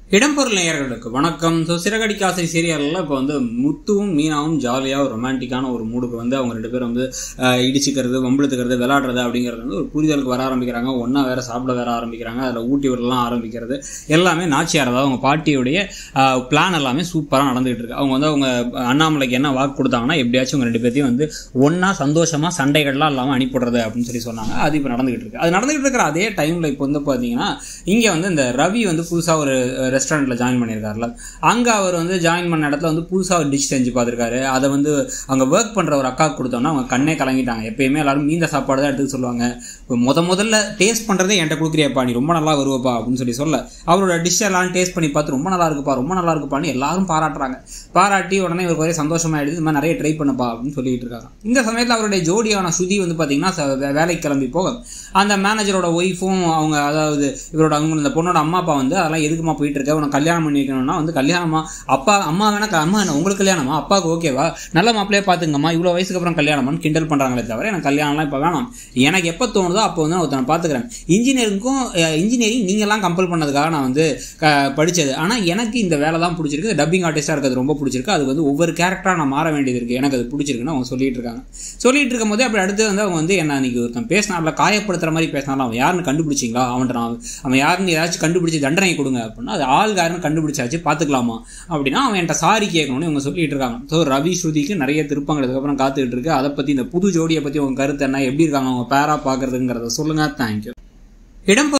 இடம்பொருள் நேயர்களுக்கு வணக்கம் ஸோ சிறகடி காசை சீரியலில் இப்போ வந்து முத்துவும் மீனாவும் ஜாலியாக ஒரு ரொமான்டிக்கான ஒரு மூடுக்கு வந்து அவங்க ரெண்டு பேரும் வந்து அஹ், இடிச்சுக்கிறது வம்பிழுத்துக்கிறது விளையாடுறது அப்படிங்கிறது வந்து ஒரு புரிதலுக்கு வர ஆரம்பிக்கிறாங்க ஒன்றா வேற சாப்பிட வேற ஆரம்பிக்கிறாங்க அதில் ஊட்டி விடலாம் ஆரம்பிக்கிறது எல்லாமே நாச்சியார் அதாவது அவங்க பாட்டியுடைய பிளான் எல்லாமே சூப்பராக நடந்துகிட்டு இருக்கு அவங்க வந்து அவங்க அண்ணாமலைக்கு என்ன வாக்கு கொடுத்தாங்கன்னா எப்படியாச்சும் அவங்க ரெண்டு பேர்த்தையும் வந்து ஒன்றா சந்தோஷமாக சண்டைகள்லாம் இல்லாமல் அனுப்பிடுறது அப்படின்னு சொல்லி சொன்னாங்க அது இப்போ நடந்துகிட்டு இருக்கு அது நடந்துகிட்டு இருக்கிற அதே டைமில் இப்போ வந்து பார்த்தீங்கன்னா இங்கே வந்து இந்த ரவி வந்து புதுசாக ஒரு ரெஸ்டாரண்ட்டில் ஜாயின் பண்ணியிருக்காருல அங்கே அவர் வந்து ஜாயின் பண்ண இடத்துல வந்து புதுசாக ஒரு டிஷ் செஞ்சு பார்த்துருக்காரு அதை வந்து அங்கே ஒர்க் பண்ணுற ஒரு அக்காவுக்கு கொடுத்தோன்னா அவங்க கண்ணே கலங்கிட்டாங்க எப்பயுமே எல்லாரும் மீந்த சாப்பாடு தான் எடுத்துக்க சொல்லுவாங்க இப்போ முத முதல்ல டேஸ்ட் பண்ணுறதே என்கிட்ட கொடுக்குறியாப்பா நீ ரொம்ப நல்லா வருவப்பா அப்படின்னு சொல்லி சொல்ல அவரோட டிஷ் எல்லாம் டேஸ்ட் பண்ணி பார்த்து ரொம்ப நல்லா இருக்குப்பா ரொம்ப நல்லா இருக்குப்பான்னு எல்லாரும் பாராட்டுறாங்க பாராட்டி உடனே இவருக்கு ஒரே சந்தோஷமாயிடுது இந்த மாதிரி நிறைய ட்ரை பண்ணப்பா அப்படின்னு சொல்லிட்டு இருக்காங்க இந்த சமயத்தில் அவருடைய ஜோடியான ஸ்ருதி வந்து பார்த்தீங்கன்னா ச- வே- வேலைக்கு கிளம்பி போக அந்த மேனேஜரோட ஒய்ஃபும் அவங்க அதாவது இவரோட அவங்க இந்த பொண்ணோட அம்மா அப்பா வந்து அதெல்லாம் எதுக்குமா போயிட்டு இருக்க உனக்கு கல்யாணம் பண்ணி வைக்கணும்னா வந்து கல்யாணமா அப்பா அம்மா வேணா க- அம்மா என்ன உங்களுக்கு கல்யாணமா அப்பாவுக்கு ஓகேவா நல்ல மாப்பிளையே பார்த்துங்கம்மா இவ்வளோ வயசுக்கு அப்புறம் கல்யாணம்னு கிண்டல் பண்ணுறாங்களே தவிர எனக்கு கல்யாணம்லாம் இப்போ வேணாம் எனக்கு எப்போ தோணுதோ அப்போ வந்து நான் ஒருத்தனை பார்த்துக்கிறேன் இன்ஜினியரிங்க்கும் இன்ஜினியரிங் நீங்கள்லாம் கம்பல் பண்ணதுக்காக நான் வந்து க படித்தது ஆனால் எனக்கு இந்த வேலை தான் பிடிச்சிருக்கு டப்பிங் ஆர்டிஸ்டாக இருக்கிறது ரொம்ப பிடிச்சிருக்கு அது வந்து ஒவ்வொரு கேரக்டராக நான் மாற வேண்டியது இருக்குது எனக்கு அது பிடிச்சிருக்குன்னு அவங்க சொல்லிட்டு இருக்காங்க சொல்லிட்டு இருக்கும் போதே அப்படி அடுத்து வந்து அவங்க வந்து என்ன அன்னைக்கு ஒருத்தன் பேசினார்ல காயப்படுத்துற மாதிரி பேசினாலும் அவன் யாருன்னு கண்டுபிடிச்சிங்களா அவன்கிட்ட நான் அவன் யாருன்னு ஏதாச்சும் கண்டுபிடிச்சி தண்டனை கொடுங்க அப்படின்னா அது ஆள் யாருன்னு கண்டுபிடிச்சாச்சு பார்த்துக்கலாமா அப்படின்னா அவன் என்கிட்ட சாரி கேட்கணும்னு இவங்க சொல்லிட்டு இருக்காங்க ஸோ ரவி ஸ்ருதிக்கு நிறைய திருப்பங்கள் இதுக்கப்புறம் காத்துக்கிட்டு இருக்கு அதை பற்றி இந்த புது ஜோடியை பற்றி உங்க கருத்து என்ன எப்படி இருக்காங்க அவங்க பேரா பார்க்கறதுங்கிறத சொல்லுங்க தேங்க்யூ இடம்